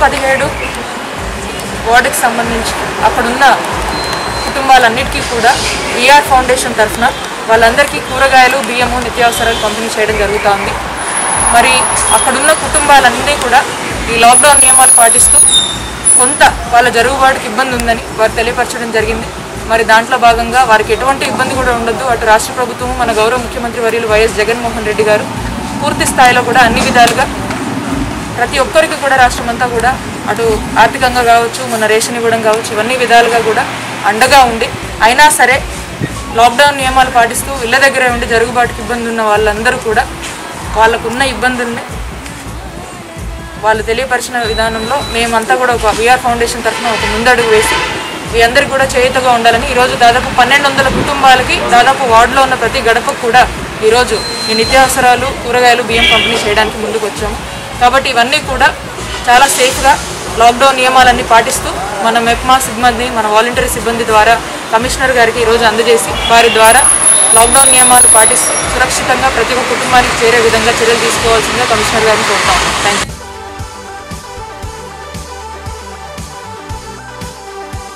పదిహేడు వార్డుకి సంబంధించి అక్కడున్న కుటుంబాలన్నిటికీ కూడా విఆర్ ఫౌండేషన్ తరఫున వాళ్ళందరికీ కూరగాయలు బియ్యము నిత్యావసరాలు పంపిణీ చేయడం జరుగుతూ ఉంది మరి అక్కడున్న కుటుంబాలన్నీ కూడా ఈ లాక్డౌన్ నియమాలు పాటిస్తూ కొంత వాళ్ళ జరుగుబాటుకి ఇబ్బంది ఉందని వారు తెలియపరచడం జరిగింది మరి దాంట్లో భాగంగా వారికి ఎటువంటి ఇబ్బంది కూడా ఉండొద్దు అటు రాష్ట్ర ప్రభుత్వం మన గౌరవ ముఖ్యమంత్రి వర్యులు వైఎస్ జగన్మోహన్ రెడ్డి గారు పూర్తి స్థాయిలో కూడా అన్ని విధాలుగా ప్రతి ఒక్కరికి కూడా రాష్ట్రం అంతా కూడా అటు ఆర్థికంగా కావచ్చు మన రేషన్ ఇవ్వడం కావచ్చు ఇవన్నీ విధాలుగా కూడా అండగా ఉండి అయినా సరే లాక్డౌన్ నియమాలు పాటిస్తూ ఇళ్ళ దగ్గరే ఉండి జరుగుబాటుకి ఇబ్బంది ఉన్న వాళ్ళందరూ కూడా వాళ్ళకున్న ఇబ్బందుల్ని వాళ్ళు తెలియపరిచిన విధానంలో మేమంతా కూడా ఒక విఆర్ ఫౌండేషన్ తరఫున ఒక ముందడుగు వేసి మీ అందరికీ కూడా చేయుతగా ఉండాలని ఈరోజు దాదాపు పన్నెండు వందల కుటుంబాలకి దాదాపు వార్డులో ఉన్న ప్రతి గడపకు కూడా ఈరోజు ఈ నిత్యావసరాలు కూరగాయలు బియ్యం పంపిణీ చేయడానికి ముందుకు వచ్చాము కాబట్టి ఇవన్నీ కూడా చాలా సేఫ్గా లాక్డౌన్ నియమాలన్నీ పాటిస్తూ మన మెప్మా సిబ్బంది మన వాలంటరీ సిబ్బంది ద్వారా కమిషనర్ గారికి ఈరోజు అందజేసి వారి ద్వారా లాక్డౌన్ నియమాలు పాటిస్తూ సురక్షితంగా ప్రతి ఒక్క కుటుంబానికి చేరే విధంగా చర్యలు తీసుకోవాల్సిందిగా కమిషనర్ గారిని కోరుతాము థ్యాంక్ యూ